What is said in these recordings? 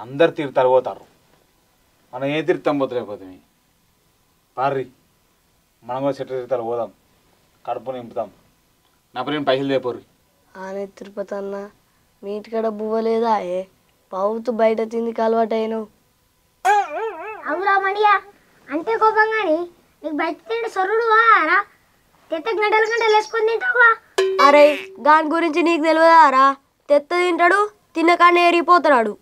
అందరు తీర్థాలు పోతారు మనం ఏ తీర్థం పోతలేకపోతే పార్రి మనం కూడా చెట్టు తీర్థాలు పోదాం కడుపు నింపుతాం నా పిల్లలు పైసలు లేపోరు ఆనే తిరుపతి అన్న మీ ఇంటికాడ బువ్వ లేదా ఏ పావుతూ బయట తిందికి అలవాటు అయినావు అవురా మడియా అంతే కోపం కానీ నీకు బయట తింటే సొరుడు రా తెత్త గంటలు గంటలు వేసుకొని తింటావా అరే దాని గురించి నీకు తెలియదారా తెత్త తింటాడు తిన్నకాడనే ఏరిపోతున్నాడు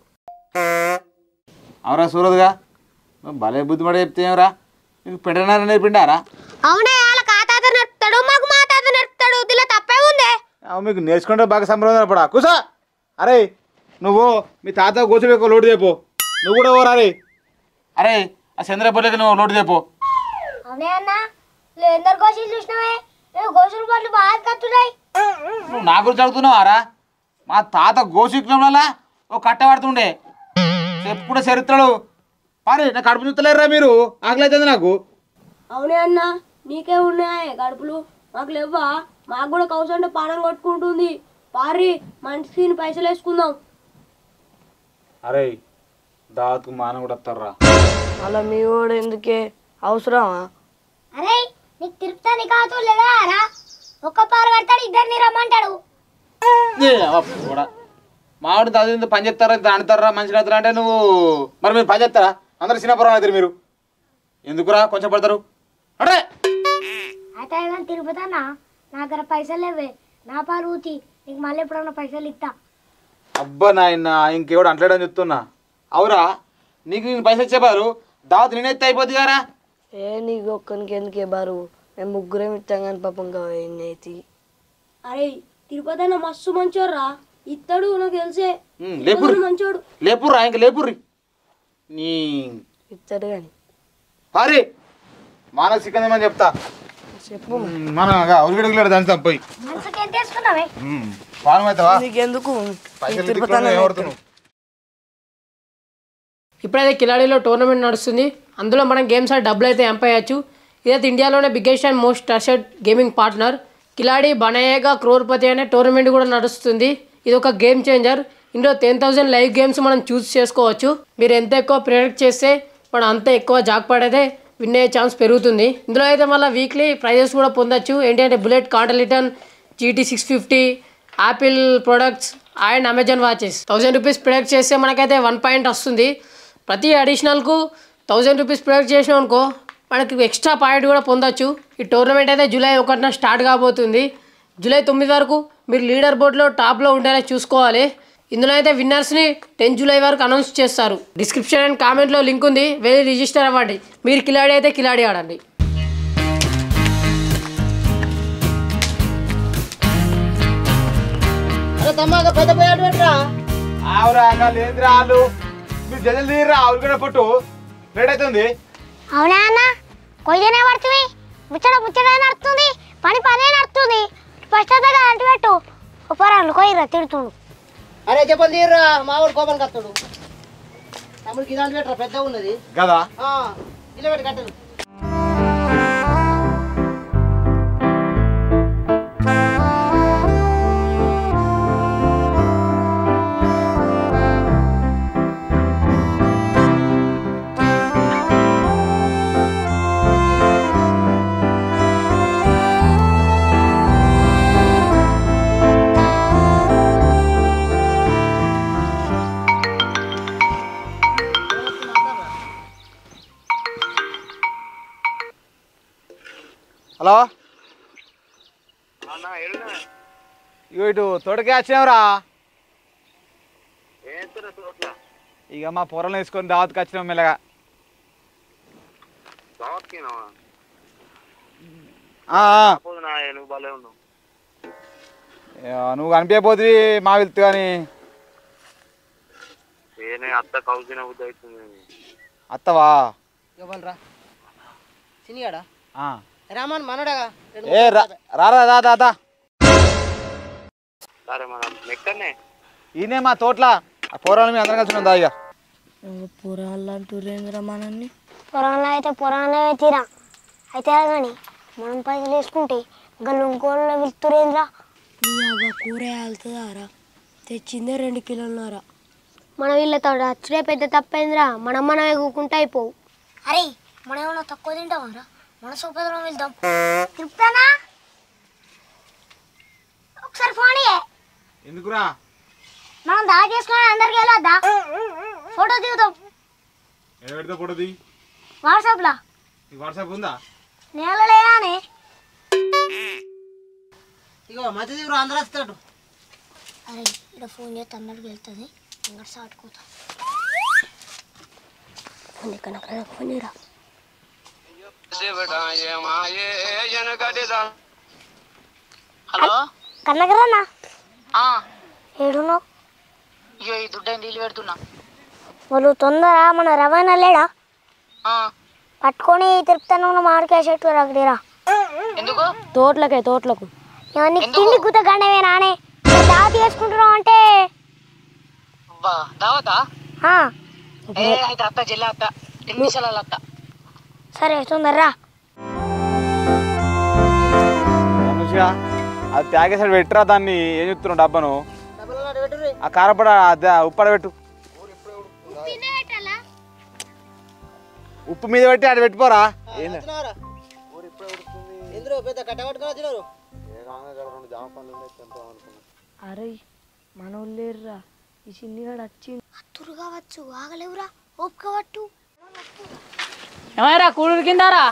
అవరా సూరద్గా నువ్వు భలే బుద్ధిపడి చెప్తే ఏమరా నీకు పెట్టనారా నేర్పిండారా అవునే వాళ్ళ తాత నడుపుతాడు మాకు మా తాత నడుపుతాడు దీనిలో తప్పే ఉందే అవు మీకు నేర్చుకుంటే బాగా సంబరం పడా కూసా అరే నువ్వు మీ తాత గోచుడు లోటు చేపో నువ్వు కూడా ఓరా అరే అరే ఆ చంద్రపల్లికి నువ్వు లోటు చేపో అవునే అన్న ఎందరు గోసులు చూసినావే గోసులు పట్లు బాగా కత్తున్నాయి నువ్వు నా గురించి అడుగుతున్నావారా మా తాత గోశిక్లంలో ఓ కట్ట పడుతుండే చెప్పుకుంటే చరిత్రలు పారి నా కడుపు చూస్తలేరురా మీరు ఆకలి అవుతుంది నాకు అవునే అన్న నీకే ఉన్నాయి కడుపులు మాకు లేవా మాకు కూడా కౌసంటే పానం కొట్టుకుంటుంది పారి మనిషిని పైసలు వేసుకుందాం అరే దావత్కు మానం కూడా వస్తారా అలా మీ వాడు ఎందుకే అవసరమా అరే నీకు తిరుపతి కాదు లేదా రా ఒక్క పాలు కడతాడు ఇద్దరిని రమ్మంటాడు కూడా మామిడి చదివింది పని చేస్తారా దాంటారా మంచిగా అవుతారా అంటే నువ్వు మరి మీరు పని చేస్తారా అందరు చిన్నపురం అవుతారు మీరు ఎందుకురా కొంచెం పడతారు అడే అయితే కానీ తిరుపతి అన్న నా దగ్గర పైసలు లేవే నా పాలు ఊతి నీకు మళ్ళీ ఎప్పుడన్నా పైసలు ఇస్తా అబ్బా నాయన ఇంకెవడు అంటలేడని చెప్తున్నా అవురా నీకు నేను పైసలు ఇచ్చేవారు దావత్ నేనైతే అయిపోద్ది కదా ఏ నీకు ఒక్కనికి ఎందుకే బరువు మేము ముగ్గురం ఇస్తాం కానీ పాపం అయితే అరే తిరుపతి అన్న మస్తు మంచోడ్రా ఇస్తాడు నాకు తెలిసే లేపుర్రి మంచోడు లేపుర్రా ఇంక లేపుర్రి నీ ఇస్తాడు కానీ పారి మానసికంగా చెప్తా చెప్పు మనం ఉరిగడుగులాడు దాని పోయి మనసుకి ఎంత వేసుకున్నావే పానం అవుతావా నీకెందుకు పైసలు తిరుపతి తిట్టుకొని అన్న ఎవడుతున్నావు ఇప్పుడైతే కిలాడీలో టోర్నమెంట్ నడుస్తుంది అందులో మనం గేమ్స్ ఆడి డబ్బులు అయితే ఎంపయ్యచ్చు ఇదైతే ఇండియాలోనే biggest and most trusted gaming partner Khiladi Banayega Crorepati అనే టోర్నమెంట్ కూడా నడుస్తుంది ఇది ఒక గేమ్ చేంజర్ ఇందులో టెన్ థౌసండ్ లైవ్ గేమ్స్ మనం చూస్ చేసుకోవచ్చు మీరు ఎంత ఎక్కువ ప్రిడిక్ట్ చేస్తే మనం అంత ఎక్కువ జాక్ పడేదే విన్ అయ్యే ఛాన్స్ పెరుగుతుంది ఇందులో అయితే మళ్ళీ వీక్లీ ప్రైజెస్ కూడా పొందొచ్చు ఏంటంటే bullet continental GT six fifty Apple products and Amazon watches thousand rupees product చేస్తే మనకైతే వన్ పాయింట్ వస్తుంది ప్రతి అడిషనల్కు థౌజండ్ రూపీస్ ప్రొడక్ట్ చేసినాం అనుకో మనకి ఎక్స్ట్రా పాయింట్ కూడా పొందొచ్చు ఈ టోర్నమెంట్ అయితే జూలై ఒకటిన స్టార్ట్ కాబోతుంది జూలై తొమ్మిది వరకు మీరు లీడర్ బోర్డ్లో టాప్లో ఉండేలా చూసుకోవాలి ఇందులో అయితే విన్నర్స్ని టెన్ జూలై వరకు అనౌన్స్ చేస్తారు డిస్క్రిప్షన్ అండ్ కామెంట్లో లింక్ ఉంది వెళ్ళి రిజిస్టర్ అవ్వండి మీరు కిలాడి అయితే కిలాడి ఆడండి ఆవురా లేదురా వాళ్ళు మీరు జల్లి తీయరా ఆవులు పొట్టు లేట్ అవుతుంది అవునా అన్న కొయ్యనే పడుతుంది ముచ్చట ముచ్చట నడుస్తుంది పని పనే నడుస్తుంది ఫస్ట్ దగ్గర అంటు పెట్టు ఉపరాలు కొయ్యరా తిడుతుండు అరే చెప్పలు తీర్రా మా వాడు కోపం కత్తాడు తమ్ముడికి ఇదాంటి పెట్టరా పెద్ద ఉన్నది కదా ఆ, ఇలా పెట్టి కట్టలు హలో ఇగో ఇటు తోటకే వచ్చినావురా ఇక మా పొరలు వేసుకొని దావత్కి వచ్చినాం మెల్లగా ఆ, ఆ. ఏ, నువ్వు కనిపించబోతుంది మా వెళ్తు కానీ అత్తవా ఇవ్వాలరా చినిగాడా ఆ. రామన్ మనడాగా రెండు ఏ రా- రారా దా దా, దా ఈయనే మా తోటల ఆ పొరాలు మీ అందరం కలిసి ఉన్నాం దా ఇక పురాళ్ళు అంటురేంద్ర మనల్ని పురాణంలో అయితే పురాణమే తీరా అయితే కానీ మనం పైసలు వేసుకుంటే గల్లు ఇంకోళ్ళు వెళ్తురేంద్రా నీ అవ్వ కూర వెళ్తుందారా తెచ్చిందే రెండు కిలోలన్నర మన వీళ్ళతో అచ్చుడే పెద్ద తప్పైందిరా మనం మనం ఎగుకుంటా అయిపోవు అరే మనం ఏమన్నా తక్కువ తింటామరా మన సోపదరం వెళ్దాం తిప్పుతానా ఒకసారి ఫోన్ ఇయ్యే. ఎందుకురా మనం దా చేసుకుని అందరికి వెళ్ళొద్దా ఫోటో దిగుదాం ఏ పెడితే పొడది వాట్సాప్లో నీకు వాట్సాప్ ఉందా నేలలేగానే ఇగో మంచి దిగురు అందరూ వస్తాడు అరే ఇక్కడ ఫోన్ చేస్తే అందరికి వెళ్తుంది ఇంకా సాటుకోతా ఫోన్ ఎక్కడ ఫోన్ చేయరా హలో కన్నగరన్నా ఆ, ఏడున్నావు ఇగో ఈ దుడ్డ నీళ్ళు పెడుతున్నా వాళ్ళు తొందర మన రవాణా లేడా ఆ, పట్టుకొని తిరుపుతాను మామిడికాయ చెట్టు అక్కడిరా ఎందుకు తోటలకే తోటలకు ఇవన్నీ తిండి గుత గండవే నానే దావ తీసుకుంటున్నావు అంటే అబ్బా దావతా ఆ, ఏ అయితే అత్త జిల్లా అత్త ఎన్ని నిమిషాల అత్త సరే తొందరరా అనుష అది త్యాగేసాడు పెట్టరా దాన్ని ఏం చెప్తున్నావు డబ్బాను డబ్బులు పెట్టుర్రి ఆ కారపడ అదే ఉప్పడ పెట్టు ఉప్పు మీద పెట్టి అటు పెట్టిపోరా ఏంది వచ్చినారా ఎందుకు పెద్ద కట్ట పట్టుకొని వచ్చినారు అరే మనోళ్ళేర్రా ఈ చిన్నిగాడు వచ్చి అత్తురు కావచ్చు ఆగలేవురా ఓపిక పట్టు ఏమైరా కూడు కిందారా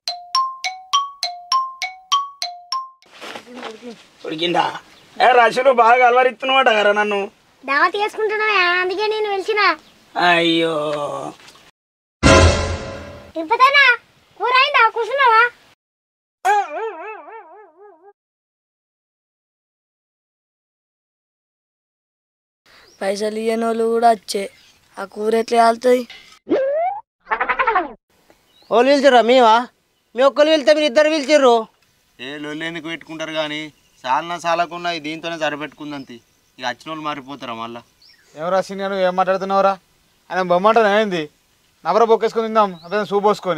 ఉడికిందా ఏ రషులు బాగా అలవరిస్తున్నాడు కదా నన్ను దావ తీసుకుంటున్నావా అందుకే నేను పిలిచిన అయ్యో తిప్పుతానా కూర అయిందా కూర్చున్నావా పైసలు ఇయ్యని వాళ్ళు కూడా వచ్చే ఆ కూర ఎట్లా కాలుతుంది వాళ్ళు పిలిచిర్రా మేమా మీ ఒక్కరు వెళ్తే మీరు ఇద్దరు పిలిచిర్రు ఏ లొల్లి ఎందుకు పెట్టుకుంటారు కానీ సాలన సాలకున్నా దీంతోనే సరిపెట్టుకుందంతి ఇక వచ్చిన వాళ్ళు మారిపోతారా మళ్ళా ఏమరా సీనియర్ నువ్వు ఏం మాట్లాడుతున్నావురా ఆయన బొమ్మంటాను ఏంది నవర బొక్కేసుకొని తిందాం అదే సూప్ పోసుకొని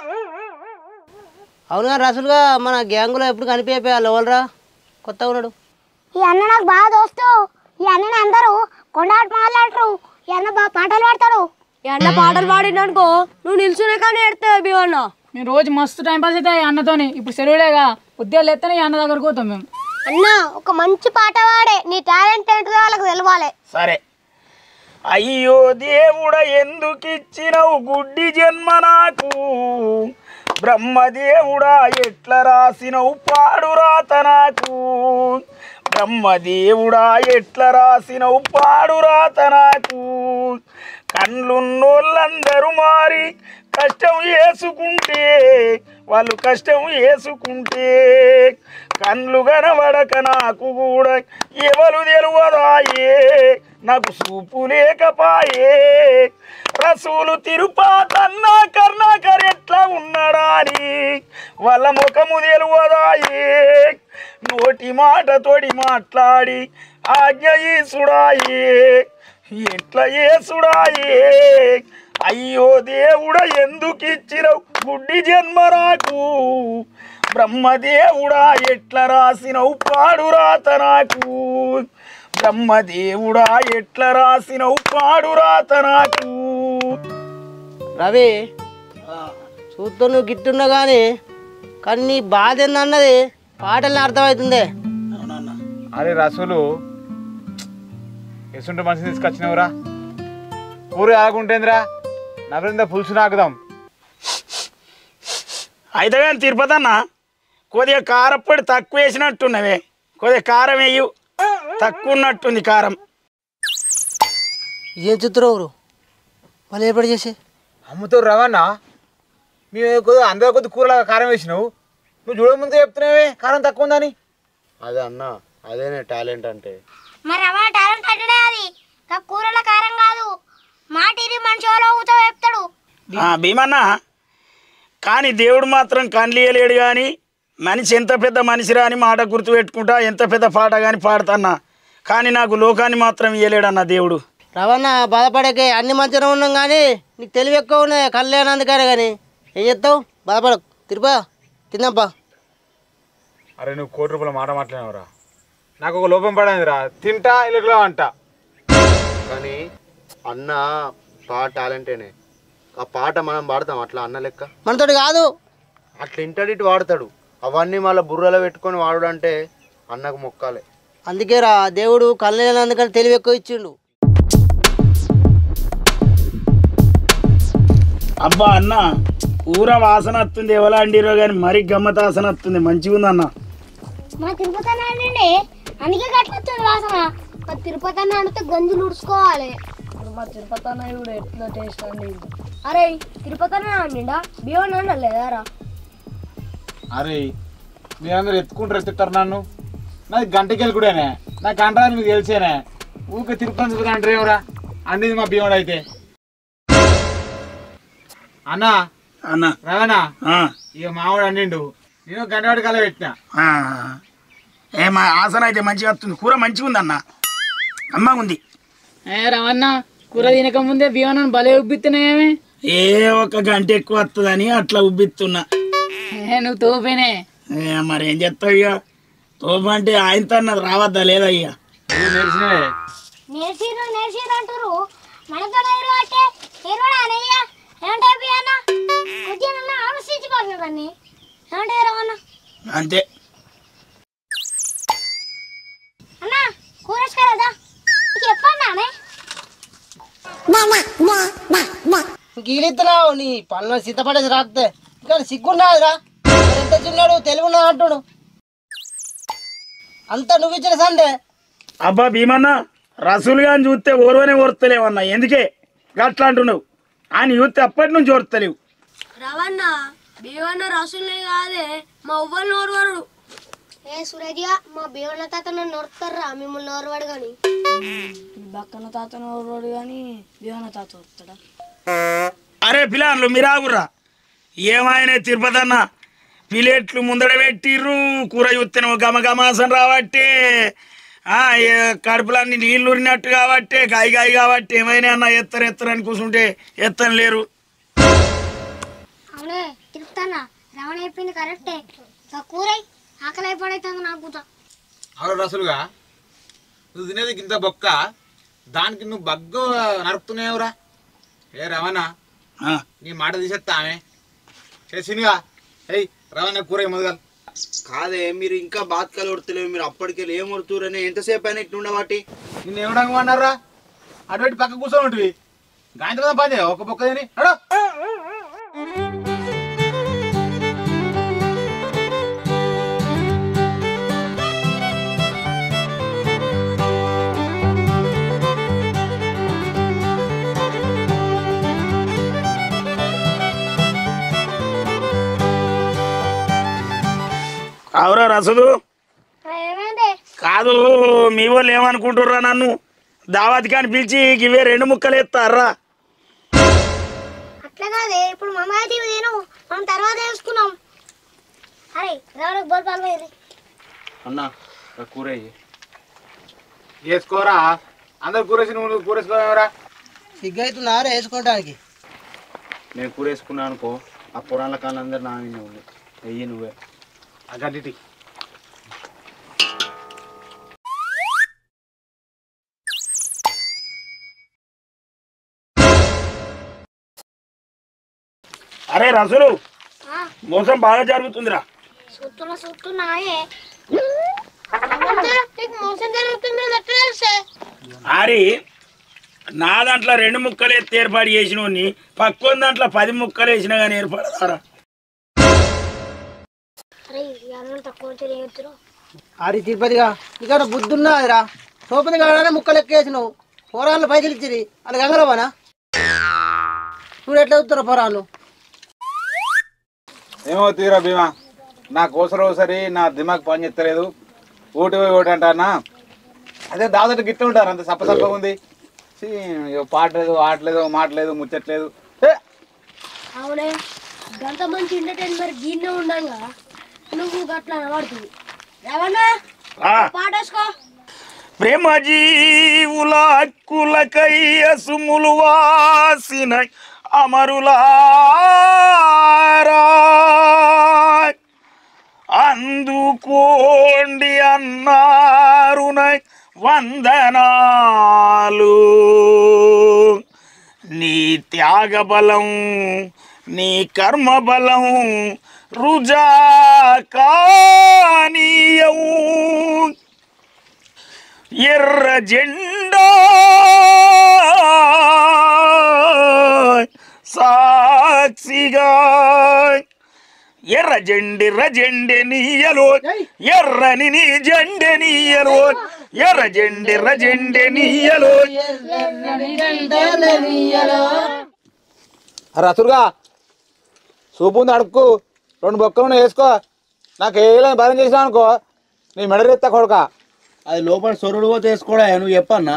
అవునుగా రసులుగా మన గ్యాంగులో ఎప్పుడు కనిపించాలి ఎవరురా కొత్త ఉన్నాడు ఈ అన్న నాకు బాగా దోస్తు ఈ అన్నని అందరూ కొండాట మాట్లాడరు ఈ అన్న బాగా పాటలు పాడతాడు ఈ అన్న పాటలు పాడిండనుకో నువ్వు నిల్చునే కానీ ఎడతావు భీమన్న నేను రోజు మస్తు టైం పాస్ అయితే ఈ అన్నతోని ఇప్పుడు సెలవులేగా ఉద్యోగాలు ఎత్తనే ఈ అన్న దగ్గరకు పోతాం మేము అన్న ఒక మంచి పాట పాడే నీ టాలెంట్ ఏంటో వాళ్ళకి తెలవాలి సరే అయ్యో దేవుడ ఎందుకు ఇచ్చినవు గుడ్డి జన్మ నాకు బ్రహ్మదేవుడా ఎట్ల రాసినవు పాడు రాత నాకు బ్రహ్మదేవుడా ఎట్ల రాసినవు పాడు రాత నాకు కండ్లున్నోళ్ళందరూ మారి కష్టం వేసుకుంటే వాళ్ళు కష్టం వేసుకుంటే కళ్ళు కనబడక నాకు కూడా ఎవరు తెలియదాయే నాకు చూపు లేకపాయే రసూలు తిరుపాతన్నా కర్ణాకర్ ఎట్లా ఉన్నాడా అని వాళ్ళ ముఖము తెలియదాయే నోటి మాట తోడి మాట్లాడి ఆజ్ఞ ఈసుడాయే ఎట్లా ఏసుడాయే అయ్యో దేవుడా ఎందుకు ఇచ్చినవు గుడ్డి జన్మ నాకు బ్రహ్మదేవుడా ఎట్లా రాసినవు పాడు రాత నాకు బ్రహ్మదేవుడా ఎట్లా రాసినవు పాడు రాత నాకు రవి చూస్తూ నువ్వు గిట్టున్నా కానీ కానీ నీ బాధ ఏందన్నది పాటల్ని అర్థమవుతుంది అరే రసూలు ఎసుంటే మనిషి తీసుకొచ్చినవురా కూర ఆగుంటేందిరా నవరింద పులుసు నాకుదాం అయితే కానీ తిరుపతి అన్న కొద్దిగా కారప్పొడి తక్కువ వేసినట్టున్నవే కొద్దిగా కారం వేయు తక్కువ ఉన్నట్టుంది కారం ఏం చిత్రం ఊరు మళ్ళీ ఏర్పాటు చేసి అమ్ముతో రవన్నా మేము కొద్దిగా అందరూ కొద్ది కూరలాగా కారం వేసినావు నువ్వు చూడముందే చెప్తున్నావే కారం తక్కువ ఉందని అదే అన్న అదేనే టాలెంట్ అంటే మరి అమ్మ టాలెంట్ అంటేనే అది ఇంకా కూరల కారం కాదు మాట ఇది మనిషి వాళ్ళ ఊతో చెప్తాడు ఆ, భీమన్న కానీ దేవుడు మాత్రం కన్లియలేడు కానీ మనిషి ఎంత పెద్ద మనిషిరా అని మాట గుర్తు పెట్టుకుంటా ఎంత పెద్ద పాట కానీ పాడతాన్నా కానీ నాకు లోకాన్ని మాత్రం ఇయ్యలేడన్న దేవుడు రవణ బాధపడకే అన్ని మంచిగా ఉన్నాం కానీ నీకు తెలివి ఎక్కువ ఉన్నాయి కళ్యాణానికనే కానీ ఏం చెప్తావు బాధపడకు తిరుపా తిందాంపా అరే నువ్వు కోటి రూపాయల మాట మాట్లాడినవురా నాకు ఒక లోపం పడిందిరా తింటా ఇళ్ళలో అంట కానీ అన్న బాగా టాలెంటేనే ఆ పాట మనం పాడతాం అట్లా అన్న లెక్క మనతోటి కాదు అట్లా ఇంటడి ఇటు వాడతాడు అవన్నీ మళ్ళీ బుర్రలో పెట్టుకొని వాడు అంటే అన్నకు మొక్కాలి అందుకే రా దేవుడు కళ్ళేనందుకని తెలివి ఎక్కువ ఇచ్చిండు అబ్బా అన్న కూర వాసన వస్తుంది ఎవలా అండిరో కానీ మరీ గమ్మత వాసన వస్తుంది మంచిగా ఉంది అన్న మన తిరుపతి అన్న అండి అందుకే గట్ల వచ్చింది వాసన మన తిరుపతి అన్న అంటే గంజులు ఉడుచుకోవాలి ఇప్పుడు మా తిరుపతి అన్న కూడా ఎట్లా టేస్ట్ అండి అరే తిరుపతి అన్న అండిండా బియ్యం అన్న లేదారా అరే మీరందరూ ఎత్తుకుంటారు ఎత్తుతారు నన్ను నాది గంటకెళ్ళి కూడానే నా గంట అని మీకు తెలిసేనే ఊకే తిరుపతి తిరుగుతా అంటారు ఏమరా అండింది మా భీముడు అయితే అన్నా అన్న రవణ ఆ, ఇక మావాడు అండిండు నేను గంటవాడి కల పెట్టినా ఆ. ఏ మా ఆసన అయితే మంచిగా వస్తుంది కూర మంచిగా ఉంది అన్న అమ్మగా ఉంది ఏ రవణ కూర తినక ముందే బియ్యం భలే ఉబ్బిస్తున్నాయేమి ఏ ఒక గంట ఎక్కువ వస్తుందని అట్లా ఉబ్బిస్తున్నా ఏ నువ్వు తోపేనే ఏ మరి ఏం చెప్తావు ఇక తోపు అంటే ఆయనతో అన్నది రావద్దా లేదా ఇక నువ్వు నేర్చినవే నేర్చిర్రు నేర్చిర్రు అంటారు మనతో నేరు అంటే నేర్వడా అనయ్య ఏమంటే అన్న కొద్దిగా ఆలోచించుకోవాలి దాన్ని ఏమంటే రవణ అంతే అన్న కూరేసుకోలేదా చెప్పన్నానే గీలిస్తున్నావు నీ పనులు సిద్ధపడేది రాస్తే ఇంకా సిగ్గున్నాదురా ఎంత చిన్నాడు తెలివి ఉన్నాడు అంటుడు అంతా నువ్వు ఇచ్చిన సండే అబ్బా భీమన్న రసూలు కానీ చూస్తే ఓర్వనే ఓర్తలేవన్నా ఎందుకే గట్లా అంటున్నావు ఆయన చూస్తే అప్పటి నుంచి ఓర్తలేవు రవణ బియ్యం రసులే కాదే మా ఉవ్వలు నోరువరుడు ఏ సూరజ్య మా బీవన్న తాత నన్ను నొరుతారా మిమ్మల్ని నోరువాడు కానీ బక్కన తాత నోరువాడు కానీ బియ్యం తాత వస్తాడా అరే పిల్లలు మీరాగురా ఏమైనా తిరుపతి అన్న ప్లేట్లు ముందర పెట్టిర్రు కూర చూస్తేనేమో గమ గమాసం రాబట్టే ఆ, ఏ కడుపులన్నీ నీళ్ళు ఉరినట్టు కాబట్టి గాయ గాయ కాబట్టి ఏమైనా అన్న ఎత్తరు ఎత్తరు అని కూర్చుంటే ఎత్తని లేరు అవునే తిరుపుతానా రమణ చెప్పింది కరెక్టే కూరై ఆకలి అయిపోతుంది నాకు కూడా అవరు రసులుగా నువ్వు తినేది ఇంత బొక్క దానికి నువ్వు బగ్గ నరుకుతున్నావురా ఏ రవణ ఆ, నీ మాట తీసేస్తా ఆమె చేసినిగా ఏయ్ రవణ కూర మొదలు కాదే మీరు ఇంకా బాత్కాలు కొడతలేవు మీరు అప్పటికెళ్ళి ఏం కొడుతురని ఎంతసేపు అయినా ఇట్లా ఉండబట్టి నిన్ను ఏమడానికి అన్నారా అటువంటి పక్క కూర్చొని ఉంటుంది గాయంత్రం పని చేయవు, ఒక బొక్క తిని అడో అవురా రసదు ఏమైంది కాదు మీ వాళ్ళు ఏమనుకుంటుర్రా నన్ను దావత్ కాని పిలిచి ఇవే రెండు ముక్కలు ఎత్తారా అట్లా కాదే ఇప్పుడు మమ్మ అయితే ఇవి తిను మనం తర్వాత వేసుకున్నాం అరే రమణకు బోల్ పాలు పోయి అన్న ఆ కూర ఇయ్యి. వేసుకోరా అందరు కూరేసి నువ్వు కూరేసుకోరా సిగ్గు అవుతున్నారా వేసుకోవడానికి నేను కూర వేసుకున్నాను అనుకో ఆ పొరాల కాళ్ళందరూ నా మీద ఉంది వెయ్యి నువ్వే అగంటి అరే రసులు మోసం బాగా జరుగుతుందిరా చూస్తున్నా చూస్తున్నాయే నీకు మోసం జరుగుతుంది ఎట్లా తెలుసే ఆరి నా దాంట్లో రెండు ముక్కలు ఎత్తి ఏర్పాటు చేసిన పక్కన దాంట్లో పది ముక్కలు వేసినా కానీ ఏర్పడతారా అరే ఎవరైనా తక్కువ తెలియచ్చు ఆరి తిరుపతిగా ఇక్కడ బుద్ధి ఉన్నదిరా సోపతి కాడనే ముక్కలు ఎక్కేసినావు పోరాళ్ళు పైసలు ఇచ్చిరి అది గంగరవానా చూడు ఎట్లా అవుతారు పోరాళ్ళు ఏమో తీరా భీమా నా కోసరం ఒకసారి నా దిమాగ్ పని చెత్తలేదు ఓటు పోయి ఓటు అంటానా అదే దాదాపు గిట్ల ఉంటారు అంత సప్ప సప్పగా ఉంది ఛీ, ఇగో పాటలేదు ఆటలేదు మాటలేదు ముచ్చట్లేదు ఏ, అవునే గంత మంచి ఎంటర్టైన్మెంట్ దీన్నే ఉండంగా నువ్వు గట్లా పడుతుంది రవణ ఆ, పాట వేసుకో ప్రేమ జీవుల హక్కులకై అసుములు వాసిన అమరులారా అందుకోండి అన్నారునై వందనాలు నీ త్యాగ బలం నీ కర్మ బలం రుజా కానీయవు ఎర్ర జెండా సాక్షిగా ఎర్ర జెండి రజెండి నీయలో ఎర్రని నీ జెండె నీయలో ఎర్ర జెండి రజెండి నీయలో రసులుగా సూపు ఉంది అడుక్కు రెండు బొక్కలు వేసుకో నాకు ఏమైనా భయం చేసినా అనుకో నీ మెడరెత్తా కొడుక అది లోపల సొరుడు పోతే వేసుకోడా నువ్వు చెప్పన్నా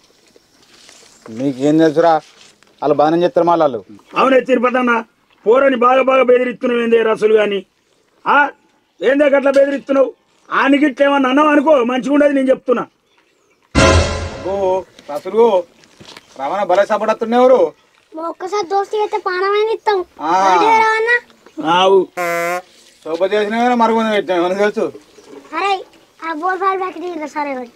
నీకేం తెలుసురా వాళ్ళు బాగానే చెప్తారు మళ్ళీ వాళ్ళు అవునే తిరుపతన్న పోరని బాగా బాగా బెదిరిస్తున్నావు ఏందే రసులు కానీ ఆ ఏందే గట్లా బెదిరిస్తున్నావు ఆనిగిట్ల ఏమన్నా అన్నావు అనుకో మంచిగా ఉండదు నేను చెప్తున్నా అబ్బో రసులు రమణ భలే సపడత్తున్నాయి ఎవరు ఒక్కసారి దోస్తీ అయితే పానమైన ఇస్తాం ఆ. అన్న ఆవు సోప చేసిన మరుగుంది పెట్టాను మనకు తెలుసు అరే ఆ బోల్ ఫాల్ ప్యాకెట్ ఇయ్యరా సరే మరి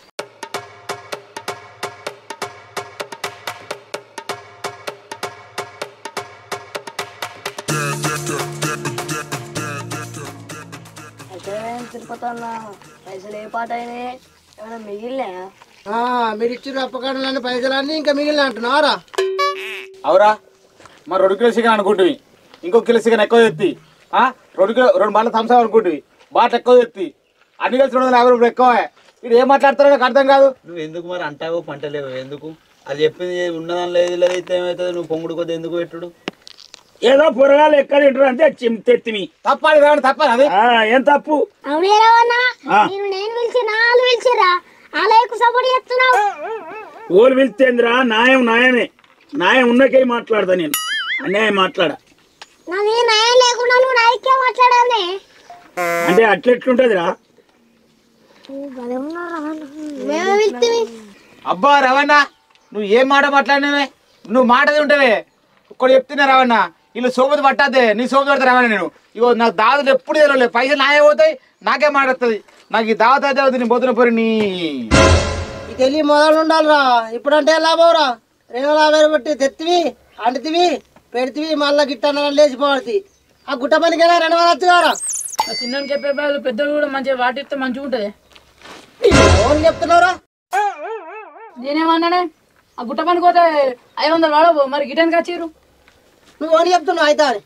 అయితే తిరుపతి అన్న పైసలు ఏ పాట అయినాయి ఏమైనా మిగిలినా ఆ, మీరు ఇచ్చిన అప్పకాడలన్నీ పైసలన్నీ ఇంకా మిగిలిన అంటున్నారా అవురా మరి రెండు కిలో చికెన్ అనుకుంటువి ఇంకో కిలో చికెన్ ఎక్కువ తెత్తి ఆ? రెండు కిలో రెండు బాటలు థమ్స్ అప్ అనుకుంటువి బాటలు ఎక్కువ తెత్తి అన్ని కలిసి రెండు వందల యాభై రూపాయలు ఎక్కువ వీడు ఏం మాట్లాడతారో నాకు అర్థం కాదు నువ్వు ఎందుకు మరి అంటావో పంటలేవు ఎందుకు అది చెప్పింది ఉన్నదాని లేదు లేదు అయితే ఏమవుతుంది నువ్వు పొంగుడు కొద్ది ఎందుకు పెట్టుడు ఏదో పొరగాలు ఎక్కడ తింటారు అంటే చిమ్- తెత్తిమి తప్పాలి రావడం తప్పని అది ఆ, ఏం తప్పు అవునే రావన్నా ఆ. నేను నేను పిలిచినా వాళ్ళు పిలిచిరా అలాయకు సపోర్ట్ చేస్తున్నావు ఓలు పిలిస్తేందిరా న్యాయం న్యాయమే న్యాయం ఉన్నకే మాట్లాడతా నేను అన్యాయం మాట్లాడ నాది నయం లేకుండా నువ్వు నాయకే మాట్లాడాలి అంటే అట్లెట్లుంటదిరా మేమే పిలిస్తే అబ్బా రవణ నువ్వు ఏం మాట మాట్లాడినవే నువ్వు మాటది ఉంటావే ఒక్కడు చెప్తున్నా రవణ వీళ్ళు సోపతి పట్టద్దే నీ సోపతి పడతా రవణ నేను ఇగో నాకు దావతులు ఎప్పుడు తెలియలేదు పైసలు నాయే పోతాయి నాకే మాటస్తుంది నాకు ఈ దావత దేవత నేను పోతున్న పోరి నీ ఈ తెలివి మొదలు ఉండాలిరా ఇప్పుడంటే లాభంరా రెండు వందల యాభై పెట్టి తెత్తివి అంటితివి పెడితివి మళ్ళా గిట్ట లేచిపోవడుతుంది ఆ గుట్ట పనికైనా రెండు వందలు వచ్చుగారా చిన్న చెప్పే బదులు పెద్దలు కూడా మంచిగా వాటిస్తే మంచిగా ఉంటుంది ఎవరు చెప్తున్నారా నేనేమన్నానే ఆ గుట్ట పనికి పోతే ఐదు వందలు వాడవు మరి గిటానికి వచ్చిర్రు నువ్వు ఓని చెప్తున్నావు అయితే అని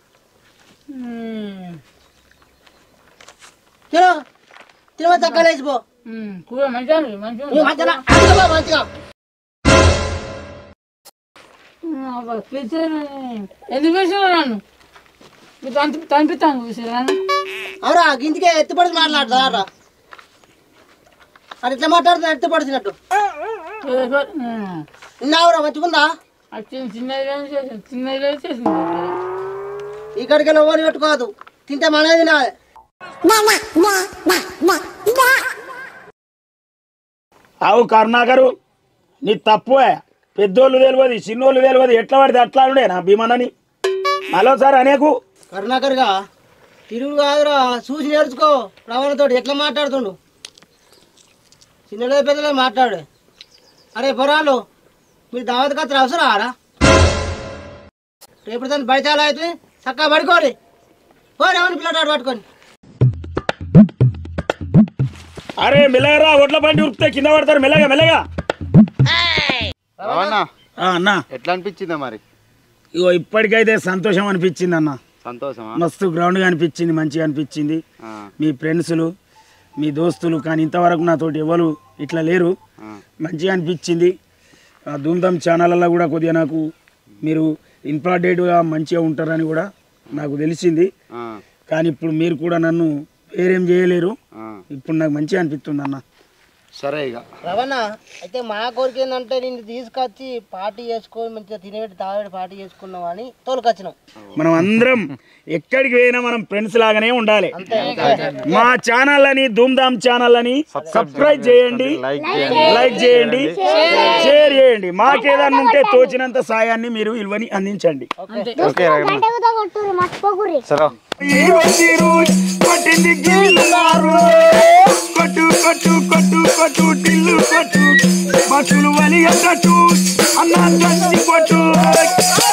తిను తిరుమల చక్క లేచిపో కూర మంచిగా ఉంది, మంచిగా ఉంది. నువ్వు మంచిగా అందుకోపో మంచిగా అబ్బా, పిలిచారు. ఎందుకు పిలిచారు నన్ను మీరు తనిపి తనిపిస్తాను పిలిచారు నన్ను అవురా గింతికే ఎత్తుపడి మాట్లాడతారా అది ఎట్లా మాట్లాడుతున్నా ఎత్తుపడుతున్నట్టు నిన్నావురా మంచిగుందా వచ్చింది చిన్నది కానీ చేసింది చిన్నది కానీ చేసింది ఇక్కడికి వెళ్ళి ఓని పెట్టుకోదు తింటే మనది తినాలి అవు కరుణాకరు నీ తప్పువే పెద్దోళ్ళు తెలియదు చిన్నోళ్ళు తెలియదు ఎట్లా పడితే అట్లా ఉండే నా భీమనని మరోసారి అనేకు కరుణాకర్గా తిరుగు కాదురా చూసి నేర్చుకో రవాణతో ఎట్లా మాట్లాడుతుండు చిన్నలే పెద్దలే మాట్లాడు అరే పొరాలు మీరు దావత్ కత్తిరి అవసరం రా రేపు దాన్ని బయట ఎలా అయితే చక్కగా పడుకోరి పోనీ ఎవరిని పిల్లడాడు పట్టుకొని అరే మెల్లగరా ఒడ్ల బండి ఉరికితే కింద పడతారు మెల్లగా మెల్లగా రవణ ఆ, అన్న ఎట్లా అనిపించిందా మరి ఇగో ఇప్పటికైతే సంతోషం అనిపించింది అన్న సంతోషమా మస్తు గ్రౌండ్గా అనిపించింది మంచిగా అనిపించింది ఆ, మీ ఫ్రెండ్స్లు మీ దోస్తులు కానీ ఇంతవరకు నాతోటి ఎవరు ఇట్లా లేరు ఆ. మంచిగా అనిపించింది ఆ ధూమ్ధామ్ ఛానళ్ళల్లో కూడా కొద్దిగా నాకు మీరు ఇంపార్టెంట్గా మంచిగా ఉంటారని కూడా నాకు తెలిసింది ఆ, కానీ ఇప్పుడు మీరు కూడా నన్ను వేరేం చేయలేరు ఆ. ఇప్పుడు నాకు మంచిగా అనిపిస్తుంది అన్న సరే ఇక రవణ అయితే మా కోరిక ఏంటంటే నిన్ను తీసుకొచ్చి పార్టీ చేసుకొని మంచిగా తినేటి తాగేటి పార్టీ చేసుకున్నాం అని తోలుకొచ్చినాం మనం అందరం ఎక్కడికి పోయినా మనం ఫ్రెండ్స్ లాగానే ఉండాలి మా ఛానల్ అని ధూమ్ధామ్ ఛానల్ అని సబ్స్క్రైబ్ చేయండి లైక్ చేయండి షేర్ చేయండి మాకేదన్నా ఉంటే తోచినంత సాయాన్ని మీరు ఇల్వని అందించండి గంట కొట్టుర్రి మర్చిపోకుర్రి సరే హీరో తీరు కొట్టింది గిల్లు మారు కొట్టు కొట్టు కొట్టు కొట్టు టిల్లు కొట్టు బస్సులు వలిగట్టు అన్న చచ్చి కొట్టు